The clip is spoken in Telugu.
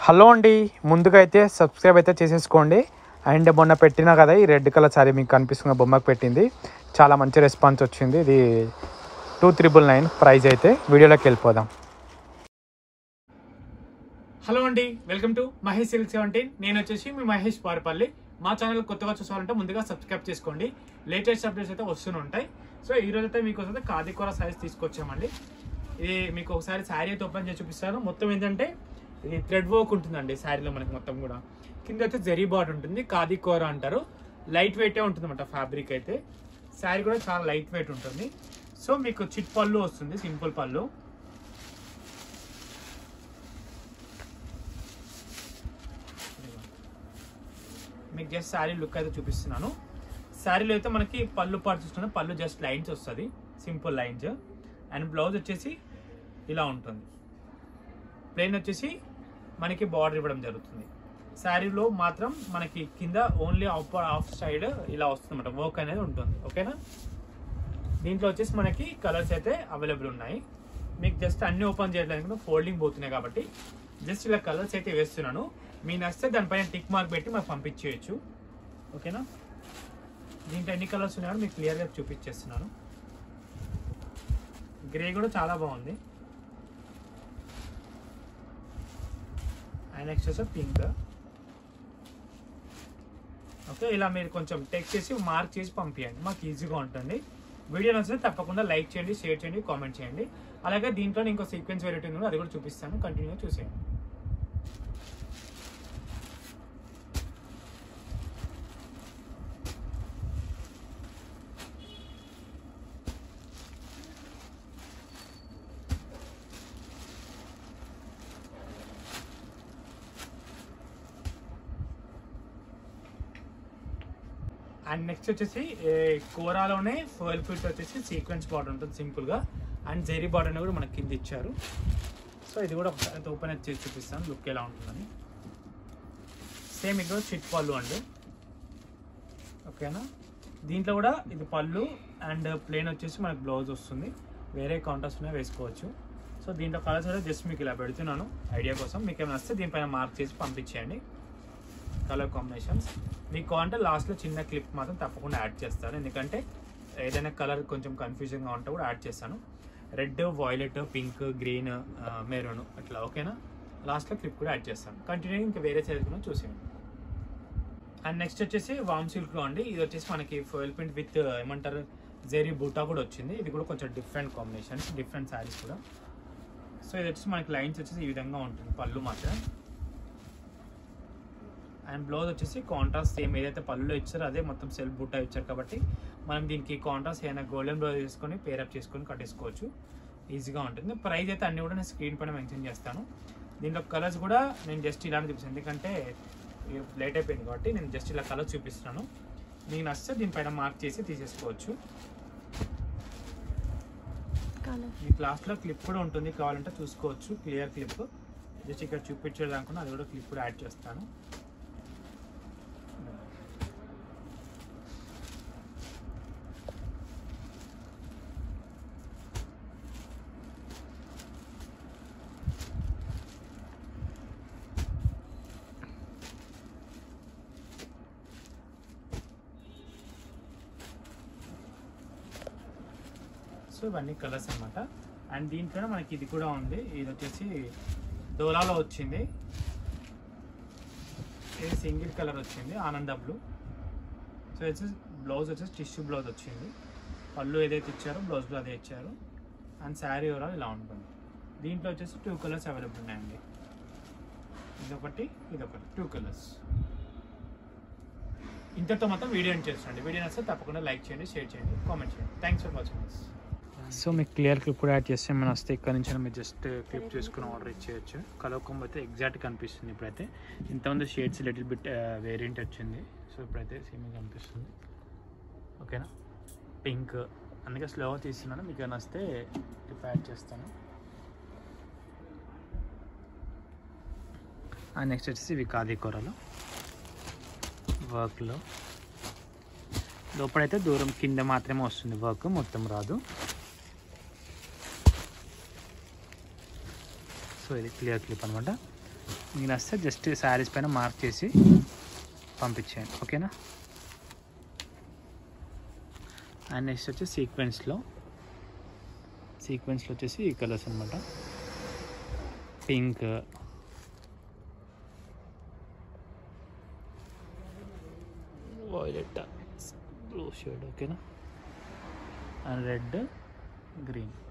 హలో అండి ముందుగా అయితే సబ్స్క్రైబ్ అయితే చేసేసుకోండి అండ్ మొన్న పెట్టినా కదా ఈ రెడ్ కలర్ సారీ మీకు కనిపిస్తున్న బొమ్మకు పెట్టింది చాలా మంచి రెస్పాన్స్ వచ్చింది ఇది టూ త్రిబుల్ నైన్ ప్రైస్ అయితే వీడియోలోకి వెళ్ళిపోదాం హలో అండి welcome to Mahesh silk seventeen నేను వచ్చేసి మీ మహేష్ పారపల్లి మా ఛానల్ కొత్తగా చూసాలంటే ముందుగా సబ్స్క్రైబ్ చేసుకోండి లేటెస్ట్ అప్డేట్స్ అయితే వస్తూనే ఉంటాయి సో ఈ రోజు అయితే మీకు వస్తే కాదికూర సారీస్ తీసుకొచ్చామండి ఇది మీకు ఒకసారి శారీ అయితే ఓపెన్ చేసి చూపిస్తాను మొత్తం ఏంటంటే ఇది థ్రెడ్ వర్క్ ఉంటుందండి శారీలో మనకి మొత్తం కూడా కింద అయితే జరీ బార్డ్ ఉంటుంది కాదికూర అంటారు లైట్ వెయిటే ఉంటుంది అనమాట ఫ్యాబ్రిక్ అయితే శారీ కూడా చాలా లైట్ వెయిట్ ఉంటుంది సో మీకు చిట్ పళ్ళు వస్తుంది సింపుల్ పళ్ళు మీకు జస్ట్ శారీ లుక్ అయితే చూపిస్తున్నాను శారీలో అయితే మనకి పళ్ళు పాటు చూస్తున్నా పళ్ళు జస్ట్ లైన్స్ వస్తుంది సింపుల్ లైన్స్ అండ్ బ్లౌజ్ వచ్చేసి ఇలా ఉంటుంది ప్లెయిన్ వచ్చేసి మనకి బార్డర్ ఇవ్వడం జరుగుతుంది శారీలో మాత్రం మనకి కింద ఓన్లీ ఆఫ్ ఆఫ్ సైడ్ ఇలా వస్తుంది అనమాట వర్క్ అనేది ఉంటుంది ఓకేనా దీంట్లో వచ్చేసి మనకి కలర్స్ అయితే అవైలబుల్ ఉన్నాయి మీకు జస్ట్ అన్ని ఓపెన్ చేయడానికి ఫోల్డింగ్ పోతున్నాయి కాబట్టి జస్ట్ ఇలా కలర్స్ అయితే వేస్తున్నాను మీ నచ్చితే దానిపైన టిక్ మార్క్ పెట్టి మాకు పంపించేయచ్చు ఓకేనా దీంట్లో ఎన్ని కలర్స్ ఉన్నాయో మీకు క్లియర్గా చూపించేస్తున్నాను గ్రే కూడా చాలా బాగుంది అండ్ నెక్స్ట్ వచ్చి పింక్ ఓకే ఇలా మీరు కొంచెం టెక్ చేసి మార్క్ చేసి పంపించండి మాకు ఈజీగా ఉంటుంది వీడియో నచ్చితే తప్పకుండా లైక్ చేయండి షేర్ చేయండి కామెంట్ చేయండి అలాగే దీంట్లో ఇంకో సీక్వెన్స్ వెరైటీ ఉంది అది కూడా చూపిస్తాను కంటిన్యూగా చూసేయండి అండ్ నెక్స్ట్ వచ్చేసి ఏ, కోరాలోనే ఫోయిల్ ఫిట్ వచ్చేసి సీక్వెన్స్ బార్డర్ ఉంటుంది సింపుల్ గా అండ్ జెరీ బార్డర్ అనేది కూడా మనకి కింద ఇచ్చారు సో ఇది కూడా ఒకసారి ఓపెన్ అయితే చేసి చూపిస్తాను లుక్ ఎలా ఉంటుందని సేమ్ ఇక్కడ చిట్ పళ్ళు అండి ఓకేనా దీంట్లో కూడా ఇది పళ్ళు అండ్ ప్లేన్ వచ్చేసి మనకి బ్లౌజ్ వస్తుంది వేరే కాంట్రాస్ట్ ఉన్నాయి వేసుకోవచ్చు సో దీంట్లో కలర్స్ అయితే జస్ట్ మీకు ఇలా పెడుతున్నాను ఐడియా కోసం మీకు ఏమైనా వస్తే దీనిపైన మార్క్ చేసి పంపించేయండి కలర్ కాంబినేషన్స్ మీకు కావాలంటే లాస్ట్లో చిన్న క్లిప్ మాత్రం తప్పకుండా యాడ్ చేస్తాను ఎందుకంటే ఏదైనా కలర్ కొంచెం కన్ఫ్యూజన్గా ఉంటే కూడా యాడ్ చేస్తాను red violet pink green maroon అట్లా ఓకేనా లాస్ట్లో క్లిప్ కూడా యాడ్ చేస్తాను కంటిన్యూ ఇంకా వేరే చదువుకున్నా చూసేయండి అండ్ నెక్స్ట్ వచ్చేసి వామ్ సిల్క్లో అండి ఇది వచ్చేసి మనకి ఫోయిల్ ప్రింట్ విత్ ఏమంటారు జెరీ బూటా కూడా వచ్చింది ఇది కూడా కొంచెం డిఫరెంట్ కాంబినేషన్స్ డిఫరెంట్ శారీస్ కూడా సో ఇది వచ్చేసి మనకి లైన్స్ వచ్చేసి ఈ విధంగా ఉంటుంది పళ్ళు మాత్రం అండ్ బ్లౌజ్ వచ్చేసి కాంట్రాస్ట్ సేమ్ ఏదైతే పళ్ళులో ఇచ్చారో అదే మొత్తం సెల్ఫ్ బుట్ట ఇచ్చారు కాబట్టి మనం దీనికి కాంట్రాస్ట్ ఏదైనా గోల్డెన్ బ్లౌజ్ వేసుకొని పేరప్ చేసుకొని కట్టేసుకోవచ్చు ఈజీగా ఉంటుంది ప్రైస్ అయితే అన్ని కూడా నేను స్క్రీన్ పైన మెన్షన్ చేస్తాను దీంట్లో కలర్స్ కూడా నేను జస్ట్ ఇలాంటి చూపిస్తాను ఎందుకంటే లేట్ అయిపోయింది కాబట్టి నేను జస్ట్ ఇలా కలర్స్ చూపిస్తున్నాను మీకు నచ్చితే దీనిపైన మార్క్ చేసి తీసేసుకోవచ్చు ఈ క్లాస్లో క్లిప్ కూడా ఉంటుంది కావాలంటే చూసుకోవచ్చు క్లియర్ క్లిప్ జస్ట్ ఇక్కడ చూపించేది అనుకున్నా అది కూడా క్లిప్ కూడా యాడ్ చేస్తాను సో ఇవన్నీ కలర్స్ అన్నమాట అండ్ దీంట్లో మనకి ఇది కూడా ఉంది ఇది వచ్చేసి డోలాలో వచ్చింది ఇది సింగిల్ కలర్ వచ్చింది ఆనంద బ్లూ సో వచ్చేసి బ్లౌజ్ వచ్చేసి టిష్యూ బ్లౌజ్ వచ్చింది పళ్ళు ఏదైతే ఇచ్చారో బ్లౌజ్లో అదే ఇచ్చారు అండ్ శారీ ఓవరాల్ ఇలా ఉంటుంది దీంట్లో వచ్చేసి టూ కలర్స్ అవైలబుల్ ఉన్నాయండి ఇదొకటి ఇదొకటి టూ కలర్స్ ఇంతతో మొత్తం వీడియో ఎండ్ చేస్తుండండి వీడియో నచ్చితే తప్పకుండా లైక్ చేయండి షేర్ చేయండి కామెంట్ చేయండి thanks for watching this so మీకు క్లియర్ క్లిప్ కూడా యాడ్ చేస్తే మనం వస్తే ఇక్కడ నుంచి మీరు జస్ట్ క్లిప్ చేసుకుని ఆర్డర్ ఇచ్చేయచ్చు కలర్ కొంబ అయితే ఎగ్జాక్ట్ కనిపిస్తుంది ఇప్పుడైతే ఇంతమంది షేడ్స్ లిటిల్ బిట్ వేరియంట్ వచ్చింది సో ఇప్పుడైతే సేమ్ కనిపిస్తుంది ఓకేనా పింక్ అందుకే స్లోగా తీస్తున్నాను మీకు ఏమైనా వస్తే క్లిప్ యాడ్ చేస్తాను నెక్స్ట్ వచ్చేసి ఇవి కాది కూరలు వర్క్లో లోపలైతే దూరం కింద మాత్రమే వస్తుంది వర్క్ మొత్తం రాదు సో ఇది క్లియర్ క్లిప్ అనమాట మీకు నచ్చితే జస్ట్ శారీస్ పైన మార్క్ చేసి పంపించేయండి ఓకేనా అండ్ నెక్స్ట్ వచ్చి సీక్వెన్స్లో సీక్వెన్స్లో వచ్చేసి ఈ కలర్స్ అనమాట పింక్ వైలెట్ బ్లూ షేడ్ ఓకేనా అండ్ రెడ్ గ్రీన్